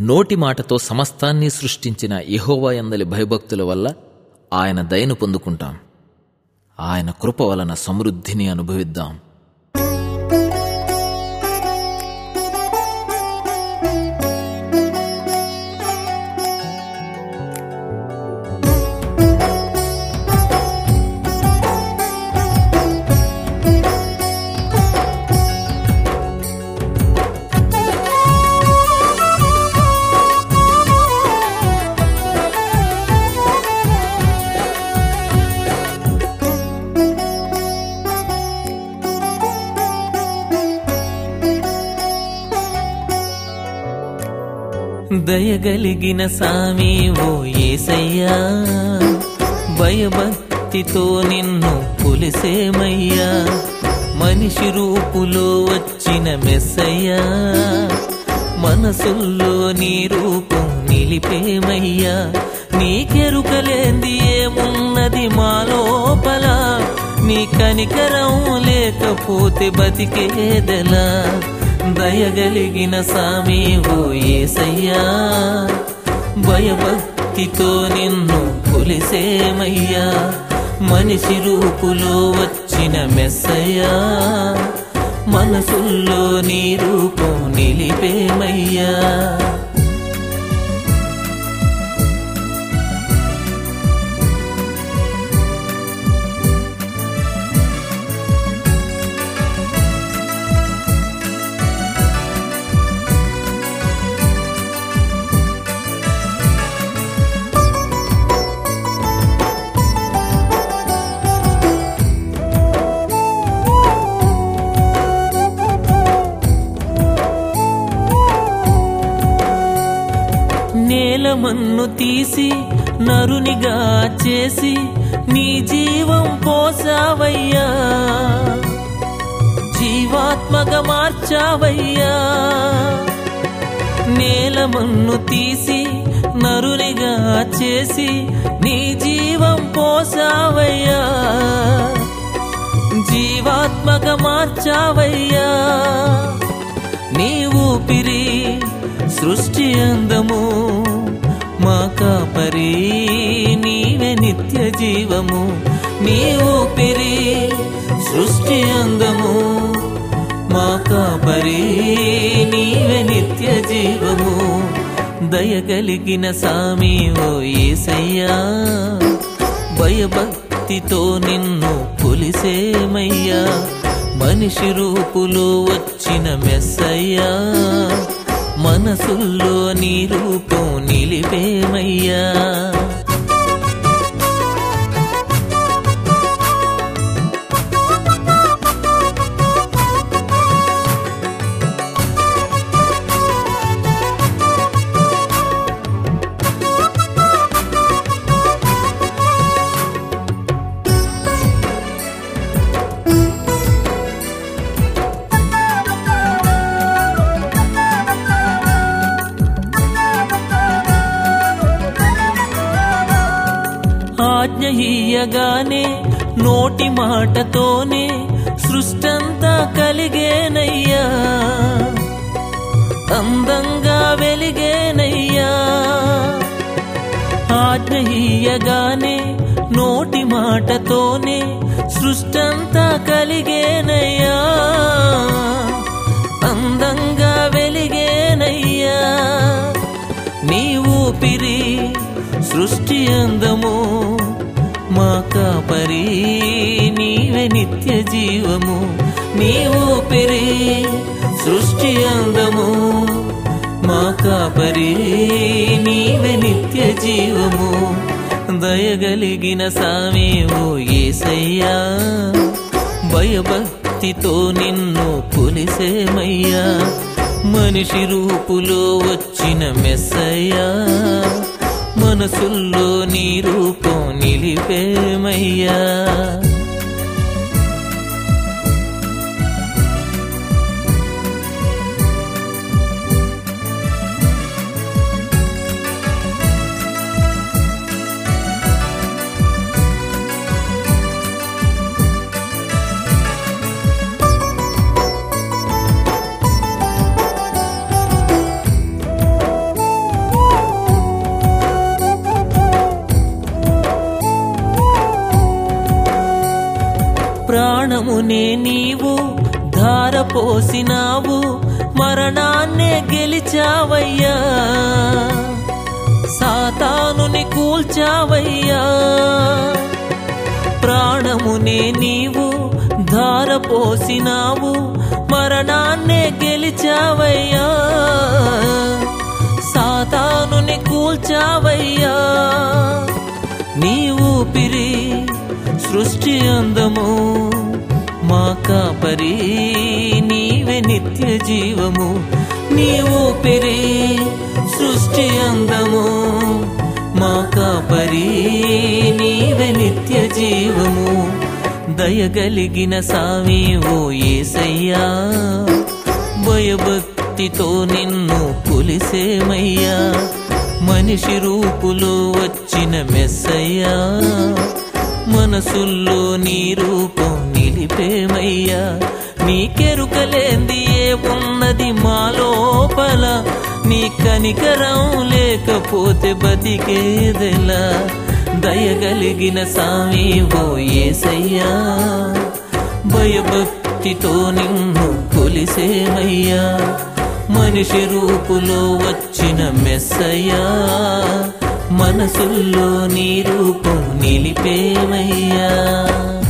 నోటి మాటతో సమస్తాన్ని సృష్టించిన యెహోవా యందలి భయభక్తుల వల్ల ఆయన దయను పొందుకుంటాం ఆయన కృప వలన సమృద్ధిని అనుభవిద్దాం దయగలిగిన సామి ఓ ఏసయ్యా భయభక్తితో నిన్ను పులిసేమయ్యా మనిషి రూపులో వచ్చిన మెస్సయ్యా మనసుల్లో నీ రూపం నిలిపేమయ్యా నీకెరుకలేంది ఏమున్నది మా లోపల నీ కనికరం లేకపోతే బతికేదెలా దయగలిగిన సామి ఓ ఏసయ్యా భయభక్తితో నిన్ను కొలిసేమయ్యా మనిషి రూపులో వచ్చిన మెస్సయ్యా మనసుల్లో నీ రూపం నిలిపేమయ్యా నేలమన్ను తీసి నరునిగా చేసి నీ జీవం పోసావయ్యా జీవాత్మగా మార్చావయ్యా నేలమన్ను తీసి నరునిగా చేసి నీ జీవం పోసావయ్యా జీవాత్మగా మార్చావయ్యా నీ ఊపిరి సృష్టి అందము మా కాపరి నీవే నిత్య జీవము నీ ఊపిరి సృష్టి అందము మా కాపరి నీవే నిత్య జీవము దయగలిగిన సామి ఓ ఏసయ్యా భయభక్తితో నిన్ను కొలిసేమయ్యా మనిషి రూపులో వచ్చిన మెస్సయ్యా మనసుల్లో నీ రూపం నిలిపేమయ్యా ఆజ్ఞ ఇయ్యగానే నోటి మాటతోనే సృష్టంతా కలిగేనయ్యా అందంగా వెలిగేనయ్యా ఆజ్ఞ ఇయ్యగానే నోటి మాటతోనే సృష్టంతా కలిగేనయ్యా అందంగా వెలిగేనయ్యా నీ ఊపిరి సృష్టి అందము మా కాపరి నీవే నిత్య జీవము నీ ఊపిరి సృష్టి అందము మా కాపరి నీవే నిత్య జీవము దయగలిగిన సామి ఓ ఏసయ్యా భయభక్తితో నిన్ను కొలిసేమయ్యా మనిషి రూపులో వచ్చిన మెస్సయ్యా మనసుల్లో నీ రూపం నిలిపేమయ్యా ప్రాణమునే నీవు ధారపోసినావు మరణాన్నే గెలిచావయ్యా సాతానుని కూల్చావయ్యా ప్రాణమునే నీవు ధారపోసినావు మరణాన్నే గెలిచావయ్యా సాతానుని కూల్చావయ్యా నీ ఊపిరి సృష్టి అందము మా కాపరి నీవే నిత్య జీవము నీ ఊపిరి సృష్టి అందము మా కాపరి నీవే నిత్య జీవము దయగలిగిన సామి ఓ ఏసయ్యా భయభక్తితో నిన్ను కొలిసేమయ్యా మనిషి రూపులో వచ్చిన మెస్సయ్యా మనసుల్లో నీ రూపం నిలిపేమయ్యా నీకెరుకలేంది ఏ ఉన్నది మా లోపల నీ కనికరం లేకపోతే బతికేదెలా దయగలిగిన సామి ఓ ఏసయ్యా భయభక్తితో నిన్ను కొలిసేమయ్యా మనిషి రూపులో వచ్చిన మెస్సయ్యా మనసుల్లో నీ రూపం నిలిపేమయ్యా